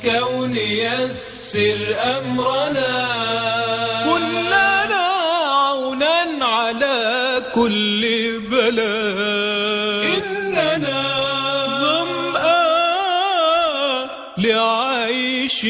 الكون يسر أمرنا كلنا عونا على كل بلاء إننا ظمآن لعيش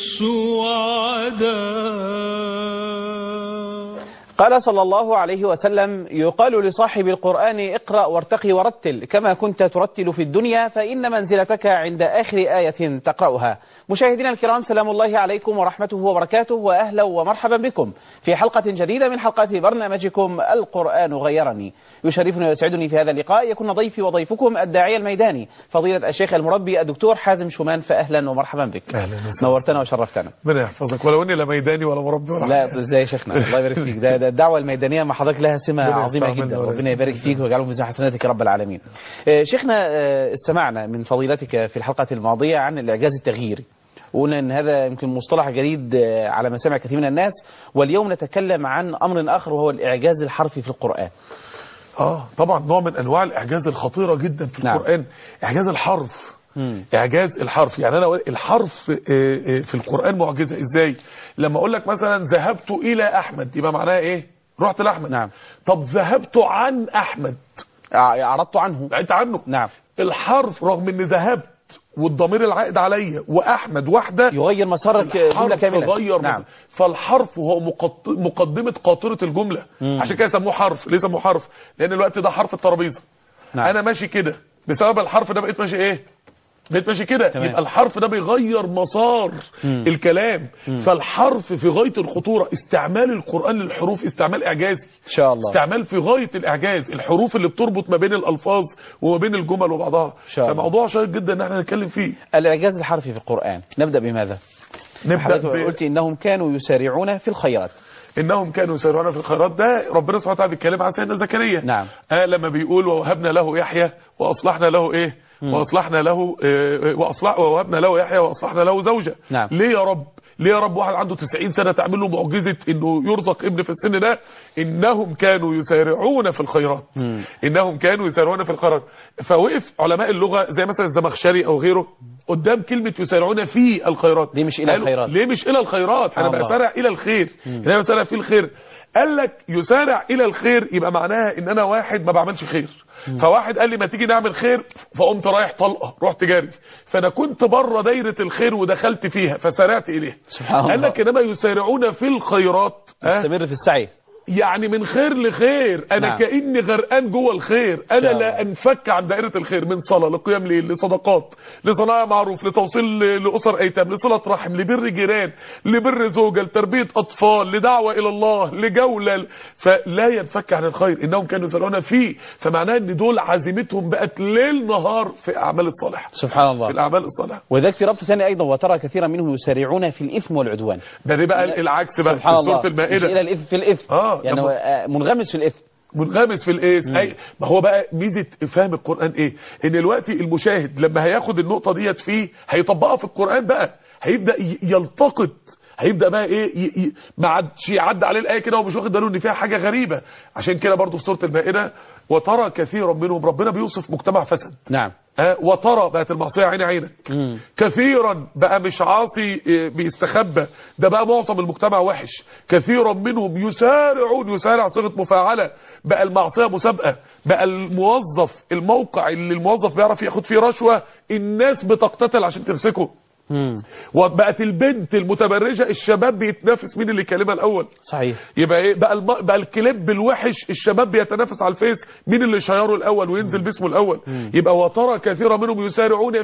السعداء قال صلى الله عليه وسلم يقال لصاحب القرآن اقرأ وارتقي ورتل كما كنت ترتل في الدنيا فإن منزلتك عند آخر آية تقرأها مشاهدينا الكرام سلام الله عليكم ورحمته وبركاته وأهلا ومرحبا بكم في حلقة جديدة من حلقات برنامجكم القرآن غيرني يشرفني ويسعدني في هذا اللقاء يكون ضيفي وضيفكم الداعية الميداني فضيلة الشيخ المربي الدكتور حازم شومان فأهلا ومرحبا بك أهلا وسهلا. نورتنا وشرفتنا ربنا يحفظك ولو اني لا ميداني ولا مربي ولا لا حاجة. ازاي يا شيخنا الله يبارك فيك ده, ده الدعوه الميدانيه مع حضرتك لها سمه ربنا عظيمه يرفع جدا منا ربنا ويرفع يبارك فيك ويجعله في ميزان حسناتك يا رب العالمين آه، شيخنا آه، استمعنا من فضيلتك في الحلقه الماضيه عن الاعجاز التغييري وقلنا ان هذا يمكن مصطلح جديد آه، على مسامع كثير من الناس واليوم نتكلم عن امر اخر وهو الاعجاز الحرفي في القران اه طبعا نوع من انواع الاعجاز الخطيره جدا في نعم. القران اعجاز الحرف مم. اعجاز الحرف يعني انا أقول الحرف آه، آه، في القران معجزه ازاي لما اقول لك مثلا ذهبت الى احمد يبقى معناها ايه رحت لاحمد نعم. طب ذهبت عن احمد آه، اعرضت عنه بعدت عنه نعم الحرف رغم ان ذهبت والضمير العائد عليا واحمد واحده يغير مسار الجمله الحرف كامله غير نعم نعم. فالحرف هو مقط- مقدمة قاطرة الجملة مم. عشان كده يسموه حرف ليه سموه حرف لان الوقت ده حرف الترابيزة نعم. انا ماشي كده بسبب الحرف ده بقيت ماشي ايه بقيت ماشي كده تمام. يبقى الحرف ده بيغير مسار مم. الكلام فالحرف في غاية الخطورة استعمال القرآن للحروف استعمال اعجازي ان شاء الله استعمال في غاية الإعجاز الحروف اللي بتربط ما بين الألفاظ وما بين الجمل وبعضها شاء الله. فموضوع شيق جدا ان احنا نتكلم فيه الاعجاز الحرفي في القران نبدا بماذا نبدأ حضرتك ب... قلت انهم كانوا يسارعون في الخيرات انهم كانوا يسيرون في الخيرات ده ربنا سبحانه وتعالى بيتكلم عن سيدنا زكريا نعم. آه لما بيقول ووهبنا له يحيى واصلحنا له ايه واصلحنا له آه واصلح ووهبنا له يحيى واصلحنا له زوجه نعم. ليه يا رب ليه يا رب واحد عنده 90 سنه تعمل له معجزه انه يرزق ابن في السن ده انهم كانوا يسارعون في الخيرات مم. انهم كانوا يسارعون في الخيرات فوقف علماء اللغه زي مثلا الزمخشري او غيره قدام كلمه يسارعون في الخيرات ليه مش إلى قالوا الخيرات؟ ليه مش الى الخيرات انا الله. بسارع الى الخير انا بسارع في الخير قال لك يسارع الى الخير يبقى معناها ان انا واحد ما بعملش خير فواحد قال لي ما تيجي نعمل خير فقمت رايح طلقه رحت جاري فانا كنت بره دايره الخير ودخلت فيها فسارعت اليها سبحان قال الله. لك انما يسارعون في الخيرات ها؟ استمر في السعي يعني من خير لخير انا نعم. نعم. كاني غرقان جوه الخير شاء انا الله. لا انفك عن دائره الخير من صلاه لقيام ليل لصدقات لصناعه معروف لتوصيل ل- لاسر ايتام لصله رحم لبر جيران لبر زوجه لتربيه اطفال لدعوه الى الله لجوله فلا ينفك عن الخير انهم كانوا يسالون فيه فمعناه ان دول عزيمتهم بقت ليل نهار في اعمال الصالحه سبحان في الله الاعمال الصالحه وذلك في ربط ثاني ايضا وترى كثيرا منهم يسارعون في الاثم والعدوان ده دي بقى العكس بقى سبحان في الله سوره مش الى المائده الاثم في الاثم آه، يعني لما- هو آه، منغمس في الاثم منغمس في الايه أي ما هو بقى ميزه فهم القران ايه ان دلوقتي المشاهد لما هياخد النقطه ديت فيه هيطبقها في القران بقى هيبدا ي- يلتقط هيبدا بقى ايه ي... ي... ما عادش يعدي عليه الايه كده ومش واخد باله ان فيها حاجه غريبه عشان كده برضو في سوره المائده وترى كثيرا منهم ربنا بيوصف مجتمع فسد نعم آه، وترى بقت المعصيه عين عينك مم. كثيرا بقى مش عاصي آه، بيستخبى ده بقى معظم المجتمع وحش كثيرا منهم يسارعون يسارع صيغه مفاعله بقى المعصيه مسابقه بقى الموظف الموقع اللي الموظف بيعرف ياخد فيه رشوه الناس بتقتتل عشان تمسكه مم. وبقت البنت المتبرجه الشباب بيتنافس مين اللي يكلمها الاول صحيح يبقى ايه بقى الم... بقى الكليب الوحش الشباب بيتنافس على الفيس مين اللي يشيره الاول وينزل باسمه الاول يبقى وترى كثيرا منهم يسارعون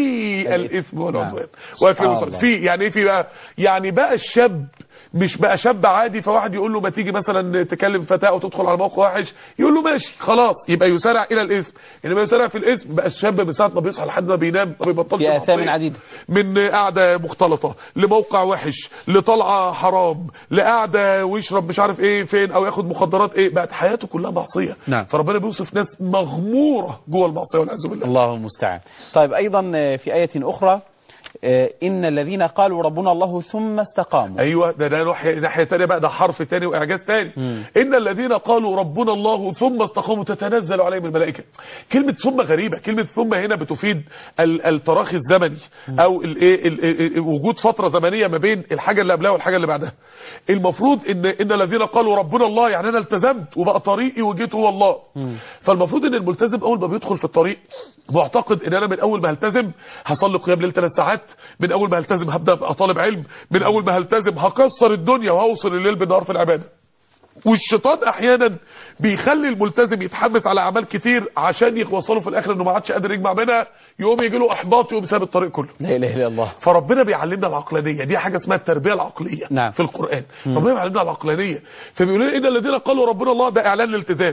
في الاثم والعدوان نعم. واكل سبحان المسلم. الله. في يعني ايه في بقى يعني بقى الشاب مش بقى شاب عادي فواحد يقول له ما تيجي مثلا تكلم فتاه او تدخل على موقع وحش يقول له ماشي خلاص يبقى يسارع الى الاثم انما يسارع في الاثم بقى الشاب من ساعه ما بيصحى لحد ما بينام ما بيبطلش في آثام معصية. عديدة. من قعده مختلطه لموقع وحش لطلعه حرام لقعده ويشرب مش عارف ايه فين او ياخد مخدرات ايه بقت حياته كلها معصيه نعم. فربنا بيوصف ناس مغموره جوه المعصيه والعياذ بالله الله المستعان طيب ايضا في ايه اخرى آه، إن الذين قالوا ربنا الله ثم استقاموا ايوه ده ده ناحيه ناحيه ثانيه بقى ده حرف ثاني واعجاز ثاني مم. ان الذين قالوا ربنا الله ثم استقاموا تتنزل عليهم الملائكه كلمه ثم غريبه كلمه ثم هنا بتفيد ال- التراخي الزمني او الايه ال- ال- ال- وجود فتره زمنيه ما بين الحاجه اللي قبلها والحاجه اللي بعدها المفروض ان ان الذين قالوا ربنا الله يعني انا التزمت وبقى طريقي وجيت هو الله فالمفروض ان الملتزم اول ما بيدخل في الطريق معتقد ان انا من اول ما هلتزم هصلي قيام ليل ثلاث ساعات من اول ما هلتزم هبدا ابقى طالب علم من اول ما هلتزم هكسر الدنيا وهوصل الليل بالنهار في العباده والشيطان احيانا بيخلي الملتزم يتحمس على اعمال كتير عشان يوصله في الاخر انه ما عادش قادر يجمع منها يقوم يجي له احباط يقوم ساب الطريق كله لا إله إلا الله فربنا بيعلمنا العقلانيه دي حاجه اسمها التربيه العقليه نعم. في القران ربنا بيعلمنا العقلانيه فبيقول لنا ان الذين قالوا ربنا الله ده اعلان الالتزام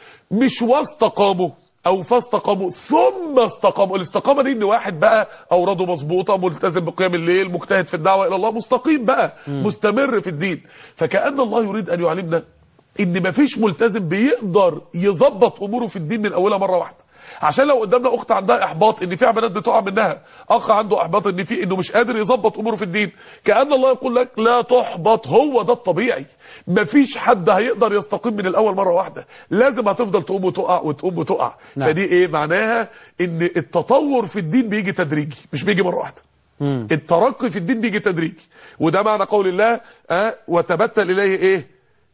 مش واستقاموا او فاستقاموا ثم استقاموا الاستقامه دي ان واحد بقى اوراده مظبوطه ملتزم بقيام الليل مجتهد في الدعوه الى الله مستقيم بقى مستمر في الدين فكأن الله يريد ان يعلمنا ان مفيش ملتزم بيقدر يظبط اموره في الدين من اولها مره واحده عشان لو قدامنا اخت عندها احباط ان في عبادات بتقع منها اخ عنده احباط ان في انه مش قادر يظبط اموره في الدين كأن الله يقول لك لا تحبط هو ده الطبيعي مفيش حد هيقدر يستقيم من الاول مره واحده لازم هتفضل تقوم وتقع وتقوم وتقع نعم. فدي ايه معناها ان التطور في الدين بيجي تدريجي مش بيجي مره واحده مم. الترقي في الدين بيجي تدريجي وده معنى قول الله أه وتبتل اليه ايه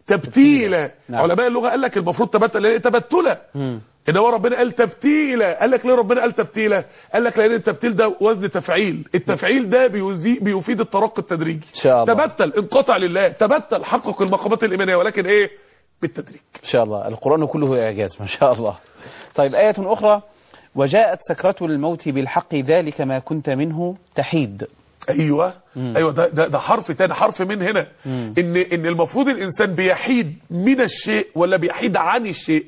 تبتيلا نعم. علماء اللغه قال لك المفروض تبتل اليه تبتلا مم. ان هو ربنا قال تبتيلا قال لك ليه ربنا قال تبتيلا قال لك لان التبتيل ده وزن تفعيل التفعيل ده بيوزي بيفيد الترقي التدريجي إن شاء الله. تبتل انقطع لله تبتل حقق المقامات الايمانيه ولكن ايه بالتدريج إن شاء الله القرآن كله إعجاز ما شاء الله طيب آية أخرى وجاءت سكرة الموت بالحق ذلك ما كنت منه تحيد ايوه مم. ايوه ده ده, ده حرف تاني حرف من هنا مم. ان ان المفروض الانسان بيحيد من الشيء ولا بيحيد عن الشيء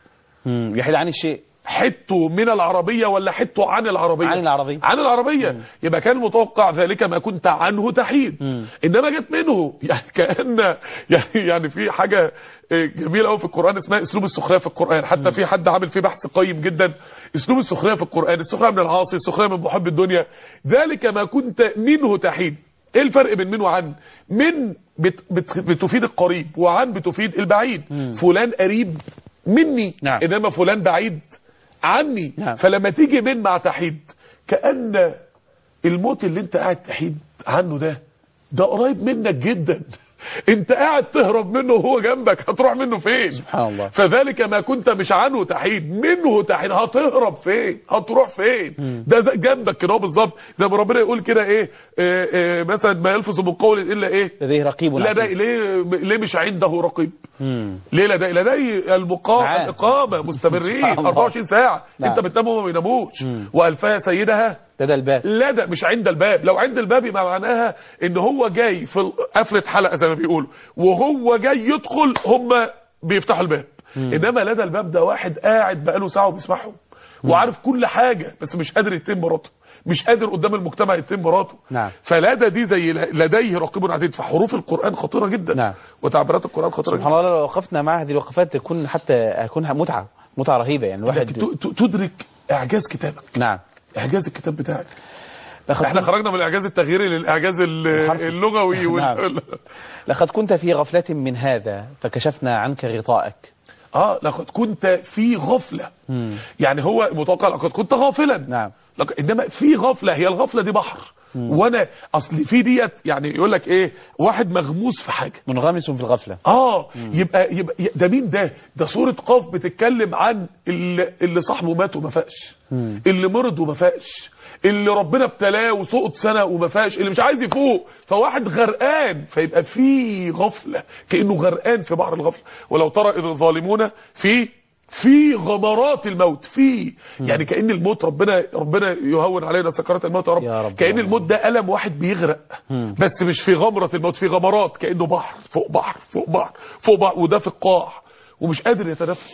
مم. يحيد عن الشيء حته من العربية ولا حته عن العربية عن العربية. عن العربية يبقى كان متوقع ذلك ما كنت عنه تحيد مم. انما جت منه يعني كأن يعني يعني في حاجة آه، جميلة قوي في القرآن اسمها اسلوب السخرية في القرآن حتى في حد عامل فيه بحث قيم جدا اسلوب السخرية في القرآن السخرية من العاصي السخرية من محب الدنيا ذلك ما كنت منه تحيد ايه الفرق بين من وعن من بت بت بتفيد القريب وعن بتفيد البعيد فلان قريب مني نعم. انما فلان بعيد عني نعم. فلما تيجي من مع تحيد كأن الموت اللي انت قاعد تحيد عنه ده ده قريب منك جدا انت قاعد تهرب منه وهو جنبك هتروح منه فين سبحان الله فذلك ما كنت مش عنه تحيد منه تحيد هتهرب فين هتروح فين ده ده جنبك كده هو بالظبط زي ما ربنا يقول كده ايه, إيه, إيه مثلا ما يلفظ من قول الا ايه لديه رقيب لا ده عتيد. ليه ليه مش عنده رقيب مم. ليه لدي لدي المقام معاه. الإقامة مستمرين سبحان الله. 24 ساعة نعم. انت بتنام وما بيناموش مم. وألفها سيدها لدى الباب لدى مش عند الباب لو عند الباب يبقى معناها ان هو جاي في ال- قفلة حلقة زي ما بيقولوا وهو جاي يدخل هم بيفتحوا الباب انما لدى الباب ده واحد قاعد بقاله ساعة وبيسمعهم وعارف كل حاجة بس مش قادر يتم مراته مش قادر قدام المجتمع يتم مراته نعم. فلدى دي زي لديه رقيب عتيد فحروف القرآن خطيرة جدا نعم. وتعبيرات القرآن خطيرة سبحان جدا الله لو وقفنا مع هذه الوقفات تكون حتى هيكون متعة متعة رهيبة يعني انك الواحد ت- ت- تدرك اعجاز كتابك نعم اعجاز الكتاب بتاعك لقد احنا كنت- خرجنا من الاعجاز التغييري للاعجاز ال- الحرفي. اللغوي وال... نعم. لقد كنت في غفلة من هذا فكشفنا عنك غطاءك اه لقد كنت في غفله مم. يعني هو متوقع لقد كنت غافلا نعم لك انما في غفله هي الغفله دي بحر وانا اصل في ديت يعني يقول لك ايه واحد مغموس في حاجه منغمس في الغفلة اه يبقى يبقى ده مين ده ده سوره قاف بتتكلم عن اللي, اللي صاحبه مات وما فاقش مم. اللي مرض وما فاقش اللي ربنا ابتلاه وسقط سنه وما فاقش اللي مش عايز يفوق فواحد غرقان فيبقى في غفله كانه غرقان في بحر الغفله ولو ترى اذ الظالمون في في غمرات الموت في يعني كأن الموت ربنا ربنا يهون علينا سكرات الموت يا رب, يا رب. كأن الموت ده ألم واحد بيغرق مم. بس مش في غمرة الموت في غمرات كأنه بحر فوق بحر فوق بحر فوق بحر وده في القاع ومش قادر يتنفس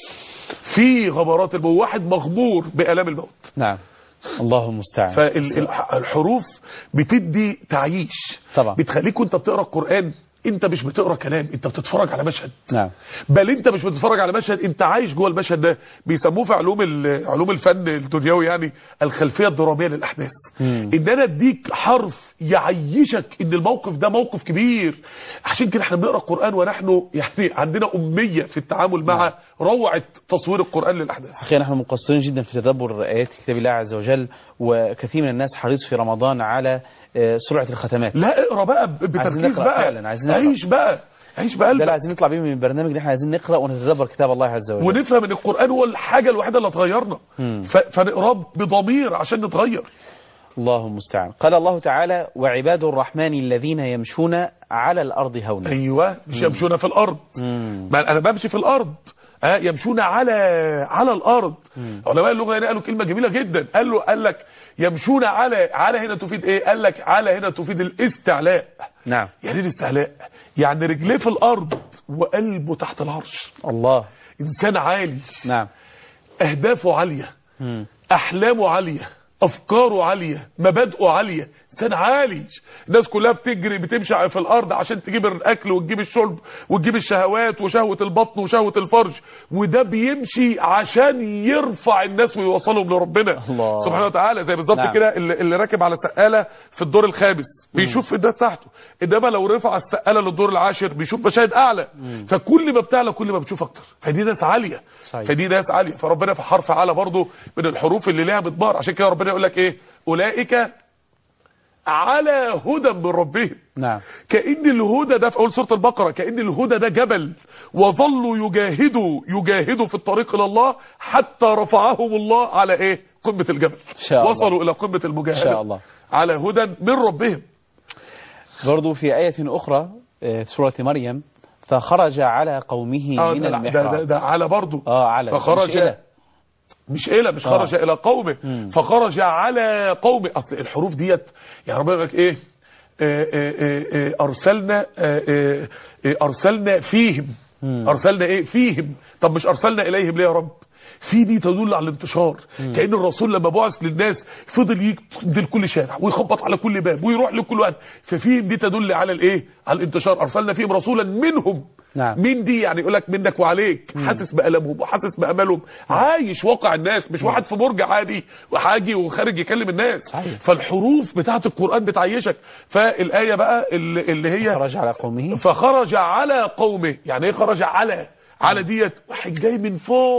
في غمرات الموت واحد مغمور بآلام الموت نعم الله المستعان فالحروف بتدي تعييش طبعا. بتخليك وانت بتقرا القرآن انت مش بتقرا كلام انت بتتفرج على مشهد نعم بل انت مش بتتفرج على مشهد انت عايش جوه المشهد ده بيسموه في علوم ال- علوم الفن الدنيوي يعني الخلفيه الدراميه للاحداث مم. ان انا اديك حرف يعيشك ان الموقف ده موقف كبير عشان كده احنا بنقرا القران ونحن يعني عندنا اميه في التعامل مع روعه تصوير القران للاحداث حقيقة نحن مقصرين جدا في تدبر آيات كتاب الله عز وجل وكثير من الناس حريص في رمضان على آه، سرعة الختمات لا اقرا بقى ب- بتركيز نقرأ بقى فعلا، عايزين نقرأ. عيش بقى عيش ده اللي بقلبك عايزين نطلع بيه من البرنامج اللي احنا عايزين نقرأ ونتدبر كتاب الله عز وجل ونفهم ان القران هو الحاجه الوحيده اللي هتغيرنا مم. ف- فنقراه بضمير عشان نتغير الله المستعان قال الله تعالى وعباد الرحمن الذين يمشون على الأرض هونا ايوه مش يمشون في الارض مم. ما انا بمشي في الارض اه يمشون على على الارض علماء اللغه هنا قالوا كلمه جميله جدا قال له قال لك يمشون على على هنا تفيد ايه قال لك على هنا تفيد الاستعلاء نعم يعني ايه الاستعلاء يعني رجليه في الارض وقلبه تحت العرش الله انسان عالي نعم اهدافه عاليه مم. احلامه عاليه افكاره عاليه مبادئه عاليه انسان عالي الناس كلها بتجري بتمشي في الارض عشان تجيب الاكل وتجيب الشرب وتجيب الشهوات وشهوه البطن وشهوه الفرج وده بيمشي عشان يرفع الناس ويوصلهم لربنا الله. سبحانه وتعالى زي بالظبط نعم. كده اللي, اللي راكب على سقاله في الدور الخامس بيشوف الناس تحته انما لو رفع السقاله للدور العاشر بيشوف مشاهد اعلى فكل ما بتعلى كل ما بتشوف اكتر فدي ناس عاليه صحيح. فدي ناس عاليه فربنا في حرف اعلى برضه من الحروف اللي ليها مضمار عشان كده ربنا يقول لك ايه اولئك على هدى من ربهم نعم كأن الهدى ده في أول سورة البقرة كأن الهدى ده جبل وظلوا يجاهدوا يجاهدوا في الطريق إلى الله حتى رفعهم الله على إيه قمة الجبل شاء الله. وصلوا إلى قمة المجاهدة شاء الله. على هدى من ربهم برضو في آية أخرى آه، سورة مريم فخرج على قومه آه من ده, ده, ده, المحراب ده على برضه اه على فخرج مش إلى. مش إلى مش آه. خرج إلى قومه مم. فخرج على قومه أصل الحروف ديت يعني ربنا يقول لك إيه آه، آه، آه، آه، أرسلنا آه، آه، آه، أرسلنا فيهم مم. أرسلنا إيه فيهم طب مش أرسلنا إليهم ليه يا رب في دي تدل على الانتشار كأن الرسول لما بعث للناس فضل ينزل كل شارع ويخبط على كل باب ويروح لكل واحد ففيهم دي تدل على الايه على الانتشار ارسلنا فيهم رسولا منهم نعم. مين دي يعني يقول لك منك وعليك حاسس بألمهم وحاسس بأملهم عايش واقع الناس مش واحد في برج عادي وحاجي وخارج يكلم الناس صحيح. فالحروف بتاعت القرآن بتعيشك فالآية بقى اللي, اللي هي خرج على قومه فخرج على قومه يعني ايه خرج على على ديت واحد جاي من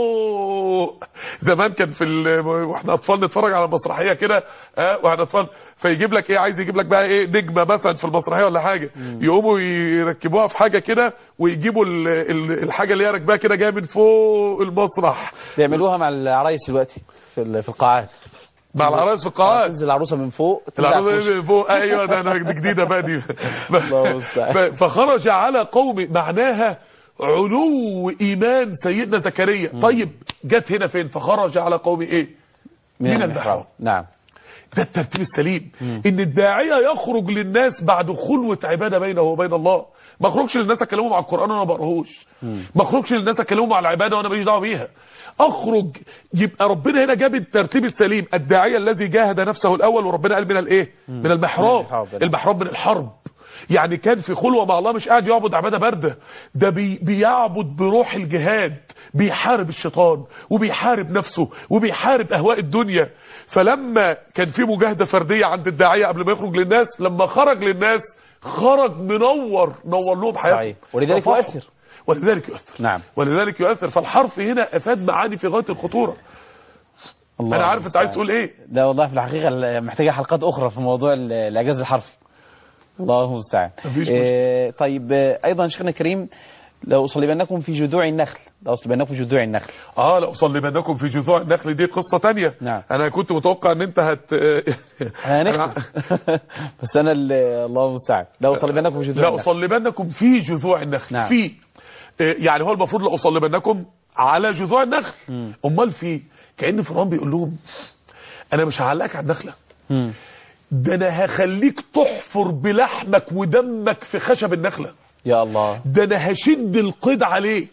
فوق زمان كان في ال... واحنا اطفال نتفرج على مسرحيه كده اه واحنا اطفال فيجيب لك ايه عايز يجيب لك بقى ايه نجمه مثلا في المسرحيه ولا حاجه يقوموا يركبوها في حاجه كده ويجيبوا ال... ال... الحاجه اللي هي راكباها كده جايه من فوق المسرح بيعملوها مع العرايس دلوقتي في ال- في القاعات مع العرايس في القاعات تنزل العروسه من فوق تنزل على العروض الفرش. فوق ايوه ده ده دي جديده بقى دي الله المستعان. ف- فخرج على قوم معناها علو ايمان سيدنا زكريا طيب جت هنا فين فخرج على قوم ايه من المحراب نعم ده الترتيب السليم ان الداعيه يخرج للناس بعد خلوه عباده بينه وبين الله ما اخرجش للناس اكلمهم على القران وانا ما بقراهوش ما اخرجش للناس اكلمهم على العباده وانا ماليش دعوه بيها اخرج يبقى ربنا هنا جاب الترتيب السليم الداعيه الذي جاهد نفسه الاول وربنا قال من الايه من المحراب المحراب، نعم. المحراب من الحرب يعني كان في خلوه مع الله مش قاعد يعبد عباده بارده ده بي بيعبد بروح الجهاد بيحارب الشيطان وبيحارب نفسه وبيحارب اهواء الدنيا فلما كان في مجاهده فرديه عند الداعيه قبل ما يخرج للناس لما خرج للناس خرج منور نور لهم حياتهم صحيح. ولذلك رفعهم. يؤثر. ولذلك يؤثر نعم. ولذلك يؤثر فالحرف هنا افاد معاني في غايه الخطوره الله انا عارف انت عايز المستعان. تقول ايه لا والله في الحقيقة محتاجة حلقات أخرى في موضوع ال- الإعجاز الحرفي الله المستعان مفيش آه، طيب آه، أيضا شيخنا الكريم لو أصلبنكم في جذوع النخل لو أصلبنكم في جذوع النخل اه لا اصلبنكم في جذوع النخل دي قصه تانية نعم. انا كنت متوقع ان انت هت هنختم بس أنا ال- الله المستعان لو أصلبنكم في جذوع لا النخل اصلبنكم في جذوع النخل نعم. في آه، يعني هو المفروض لا اصلبنكم على جذوع النخل مم. امال في كان فرعون بيقول لهم انا مش هعلقك على النخله مم. ده انا هخليك تحفر بلحمك ودمك في خشب النخله يا الله ده انا هشد القيد عليك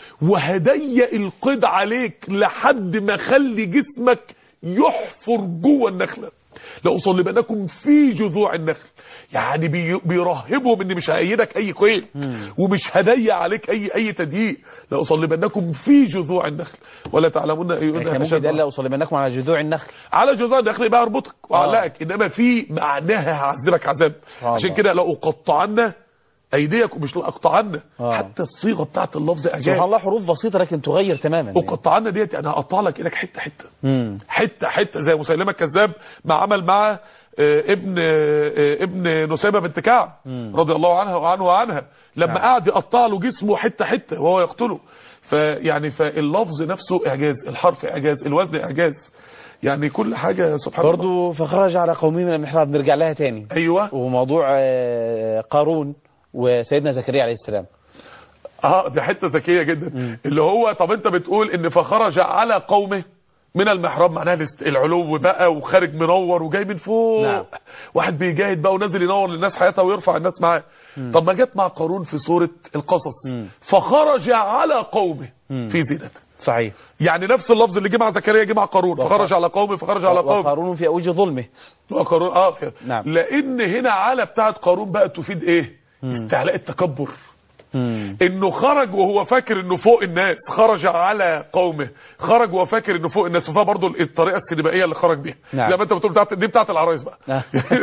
وهضيق القيد عليك لحد ما اخلي جسمك يحفر جوه النخله لاصلبنكم في جذوع النخل يعني بي بيرهبهم ان مش هأيدك اي كويل ومش هضيق عليك اي اي تضييق لاصلبنكم في جذوع النخل ولا تعلمون يعني ايها كان ممكن أشد يتقال لا اصلبنكم على جذوع النخل على جذوع النخل بقى اربطك واعلقك انما في معناها هعذبك عذاب آه عشان الله. كده لاقطعن ايديكم مش لاقطعن آه. حتى الصيغه بتاعت اللفظ سبحان اعجاز الله حروف بسيطة لكن تغير تماما اقطعن ديت انا هقطع لك ايدك حته حته مم. حته حته زي مسيلمه الكذاب ما عمل مع آه، ابن آه، ابن نسيبه بنت كعب رضي الله عنها وعنه وعنها لما نعم. قعد يقطع له جسمه حته حته وهو يقتله فيعني فاللفظ نفسه اعجاز الحرف اعجاز الوزن اعجاز يعني كل حاجه سبحان الله برضو فخرج على قومه من المحراب نرجع لها تاني ايوه وموضوع آه، قارون وسيدنا زكريا عليه السلام اه دي حته ذكيه جدا اللي هو طب انت بتقول ان فخرج على قومه من المحراب معناها الاست- العلو بقى وخارج منور وجاي من فوق نعم. واحد بيجاهد بقى ونازل ينور للناس حياتها ويرفع الناس معاه طب ما جت مع قارون في سوره القصص فخرج على قومه في زينته صحيح يعني نفس اللفظ اللي جه مع زكريا جه مع قارون فخرج على قومه فخرج على قومه وقارون في اوج ظلمه قارون اه في- نعم. لان هنا على بتاعت قارون بقى تفيد ايه استعلاء التكبر مم. انه خرج وهو فاكر انه فوق الناس خرج على قومه خرج وهو فاكر انه فوق الناس وفيها برضه الطريقه السينمائيه اللي خرج بيها نعم. زي ما انت بتقول بتاعت دي بتاعت العرايس بقى نعم.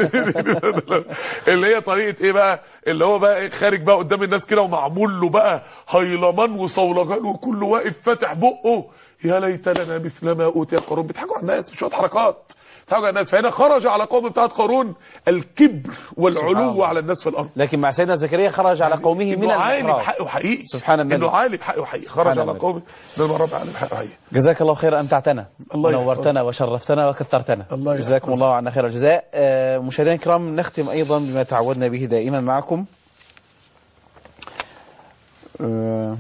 اللي هي طريقه ايه بقى اللي هو بقى إيه خارج بقى قدام الناس كده ومعمول له بقى هيلمان وصولجان وكله واقف فاتح بقه يا ليت لنا مثل ما اوتي قارون بيضحكوا على الناس شويه حركات بيضحكوا على الناس فهنا خرج على قوم بتاعت قارون الكبر سبحان والعلو الله. على الناس في الارض لكن مع سيدنا زكريا خرج على قومه من انه عالي المحراب بحقه حقيقي سبحان الملك. انه عالي بحقه حقيقي خرج سبحان على الملك. قومه من المرة عالي بحقه حقيقي جزاك الله خير امتعتنا الله يحفظك. ونورتنا وشرفتنا وكثرتنا الله يحفظك. جزاكم الله عنا خير الجزاء آه، مشاهدينا الكرام نختم ايضا بما تعودنا به دائما معكم آه،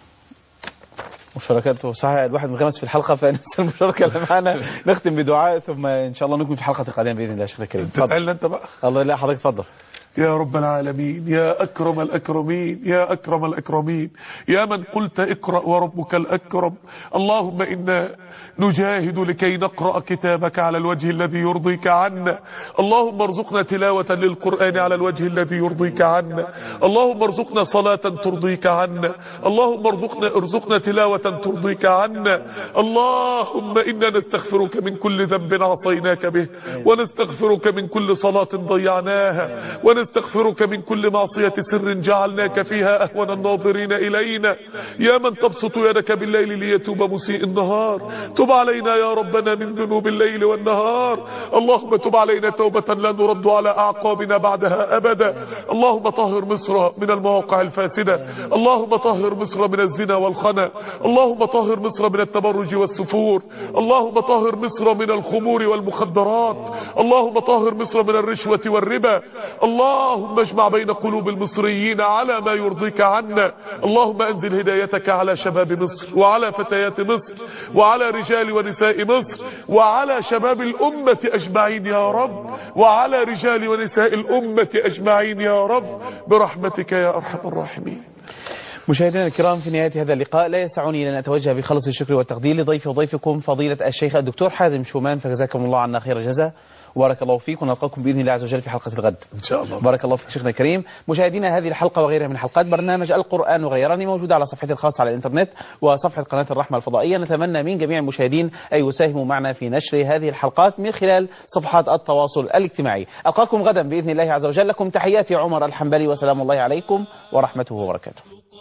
مشاركات صحيح الواحد منغمس في الحلقه فننسى المشاركه اللي معنا نختم بدعاء ثم ان شاء الله نكون في الحلقه القادمه باذن الله شيخ الكريم اتفضل تسألنا انت بقى الله لا حضرتك اتفضل يا رب العالمين يا أكرم الأكرمين يا أكرم الأكرمين يا من قلت اقرأ وربك الأكرم اللهم إنا نجاهد لكي نقرأ كتابك على الوجه الذي يرضيك عنا اللهم ارزقنا تلاوة للقرآن على الوجه الذي يرضيك عنا اللهم ارزقنا صلاة ترضيك عنا اللهم ارزقنا ارزقنا تلاوة ترضيك عنا اللهم إنا نستغفرك من كل ذنب عصيناك به ونستغفرك من كل صلاة ضيعناها ونستغفرك من كل معصية سر جعلناك فيها أهون الناظرين إلينا يا من تبسط يدك بالليل ليتوب مسيء النهار تب علينا يا ربنا من ذنوب الليل والنهار اللهم تب علينا توبة لا نرد على أعقابنا بعدها أبدا اللهم طهر مصر من المواقع الفاسدة اللهم طهر مصر من الزنا والخنا اللهم طهر مصر من التبرج والسفور اللهم طهر مصر من الخمور والمخدرات اللهم طهر مصر من الرشوة والربا اللهم اجمع بين قلوب المصريين على ما يرضيك عنا اللهم انزل هدايتك على شباب مصر وعلى فتيات مصر وعلى رجال ونساء مصر وعلى شباب الأمة أجمعين يا رب وعلى رجال ونساء الأمة أجمعين يا رب برحمتك يا أرحم الراحمين مشاهدينا الكرام في نهاية هذا اللقاء لا يسعني أن أتوجه بخلص الشكر والتقدير لضيفي وضيفكم فضيلة الشيخ الدكتور حازم شومان فجزاكم الله عنا خير الجزاء بارك الله فيك ونلقاكم بإذن الله عز وجل في حلقة الغد إن شاء الله بارك الله فيك شيخنا الكريم مشاهدينا هذه الحلقة وغيرها من حلقات برنامج القرآن وغيرني موجودة على صفحتي الخاصة على الإنترنت وصفحة قناة الرحمة الفضائية نتمنى من جميع المشاهدين أن يساهموا معنا في نشر هذه الحلقات من خلال صفحات التواصل الاجتماعي ألقاكم غدا بإذن الله عز وجل لكم تحياتي عمر الحنبلي وسلام الله عليكم ورحمته وبركاته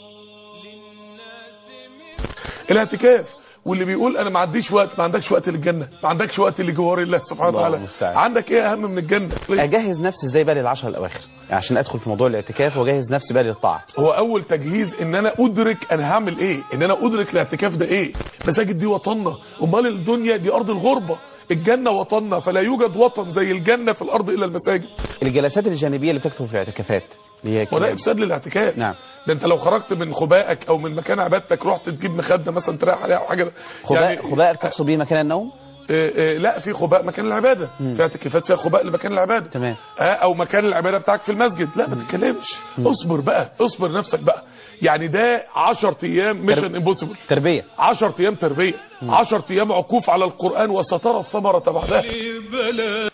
الاعتكاف واللي بيقول انا ما عنديش وقت ما عندكش وقت للجنه ما عندكش وقت لجوار الله سبحانه الله وتعالى المستعان. عندك ايه اهم من الجنه ليه؟ أجهز نفسي إزاي بقى للعشر الأواخر يعني عشان أدخل في موضوع الاعتكاف وأجهز نفسي بقى للطاعة هو اول تجهيز ان انا ادرك انا هعمل ايه ان انا ادرك الاعتكاف ده ايه مساجد دي وطننا امال الدنيا دي ارض الغربه الجنه وطننا فلا يوجد وطن زي الجنه في الارض الا المساجد الجلسات الجانبية اللي بتكتب في الاعتكافات اللي هي وده كده- افساد للاعتكاف نعم. ده انت لو خرجت من خبائك او من مكان عبادتك رحت تجيب مخده مثلا تريح عليها او حاجه خباء خباء تقصد به مكان النوم آه، آه، لا في خباء مكان العباده في اعتكافات فيها خباء لمكان العباده تمام. آه، او مكان العباده بتاعك في المسجد لا ما تتكلمش اصبر بقى اصبر نفسك بقى يعني ده 10 ايام ميشن امبوسيبل تربية 10 ايام تربيه 10 ايام عكوف على القران وسترى الثمره بعدها بلى